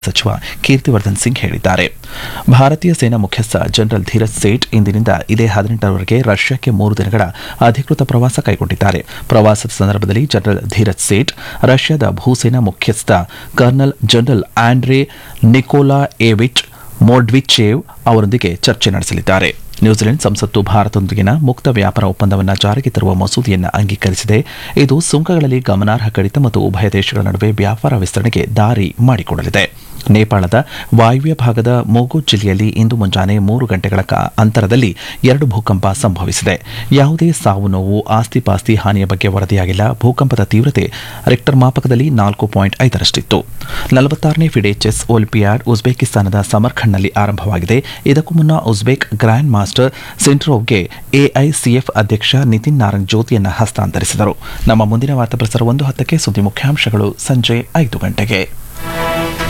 ಸಚಿವ ಕೀರ್ತಿವರ್ಧನ್ ಸಿಂಗ್ ಹೇಳಿದ್ದಾರೆ ಭಾರತೀಯ ಸೇನಾ ಮುಖ್ಯಸ್ಥ ಜನರಲ್ ಧೀರಜ್ ಸೇಠ್ ಇಂದಿನಿಂದ ಇದೇ ಹದಿನೆಂಟರವರೆಗೆ ರಷ್ಯಾಕ್ಕೆ ಮೂರು ದಿನಗಳ ಅಧಿಕೃತ ಪ್ರವಾಸ ಕೈಗೊಂಡಿದ್ದಾರೆ ಪ್ರವಾಸದ ಸಂದರ್ಭದಲ್ಲಿ ಜನರಲ್ ಧೀರಜ್ ಸೇಠ್ ರಷ್ಯಾದ ಭೂಸೇನಾ ಮುಖ್ಯಸ್ಥ colonel general Andrei Nikolayevich Mordvichev ಅವರೊಂದಿಗೆ ಚರ್ಚೆ ನಡೆಸಲಿದ್ದಾರೆ ನ್ಯೂಜಿಲೆಂಡ್ ಸಂಸತ್ತು ಭಾರತದೊಂದಿಗಿನ ಮುಕ್ತ ವ್ಯಾಪಾರ ಒಪ್ಪಂದವನ್ನು ಜಾರಿಗೆ ತರುವ ಮಸೂದೆಯನ್ನು ಅಂಗೀಕರಿಸಿದೆ ಇದು ಸುಂಕಗಳಲ್ಲಿ ಗಮನಾರ್ಹ ಕಡಿತ ಮತ್ತು ಉಭಯ ದೇಶಗಳ ನಡುವೆ ವ್ಯಾಪಾರ ವಿಸ್ತರಣೆಗೆ ದಾರಿ ಮಾಡಿಕೊಡಲಿದೆ ನೇಪಾಳದ ವಾಯುವ್ಯ ಭಾಗದ ಮೊಗು ಜಿಲ್ಲೆಯಲ್ಲಿ ಇಂದು ಮುಂಜಾನೆ ಮೂರು ಗಂಟೆಗಳ ಕ- ಅಂತರದಲ್ಲಿ ಎರಡು ಭೂಕಂಪ ಸಂಭವಿಸಿದೆ ಯಾವುದೇ ಸಾವು ನೋವು ಆಸ್ತಿಪಾಸ್ತಿ ಹಾನಿಯ ಬಗ್ಗೆ ವರದಿಯಾಗಿಲ್ಲ ಭೂಕಂಪದ ತೀವ್ರತೆ ರಿಕ್ಟರ್ ಮಾಪಕದಲ್ಲಿ ನಾಲ್ಕು ಪಾಯಿಂಟ್ ಐದರಷ್ಟಿತ್ತು ನಲವತ್ತಾರನೇ ಫಿಡೆ ಚೆಸ್ ಒಲಿಂಪಿಯಾಡ್ ಉಜ್ಬೇಕಿಸ್ತಾನದ ಸಮರ್ಖಂಡ್ನಲ್ಲಿ ಆರಂಭವಾಗಿದೆ ಇದಕ್ಕೂ ಮುನ್ನ ಉಜ್ಬೇಕ್ ಗ್ರ್ಯಾಂಡ್ ಮಾಸ್ಟರ್ ಸೆಂಟ್ರೋವ್ಗೆ ಎಐಸಿಎಫ್ ಅಧ್ಯಕ್ಷ ನಿತಿನ್ ನಾರಂಗ್ ಜ್ಯೋತಿಯನ್ನು ಹಸ್ತಾಂತರಿಸಿದರು ನಮ್ಮ ಮುಂದಿನ ವಾರ್ತಾ ಪ್ರಸಾರ ಒಂದು ಹತ್ತಕ್ಕೆ ಸುದ್ದಿ ಮುಖ್ಯಾಂಶಗಳು ಸಂಜೆ ಐದು ಗಂಟೆಗೆ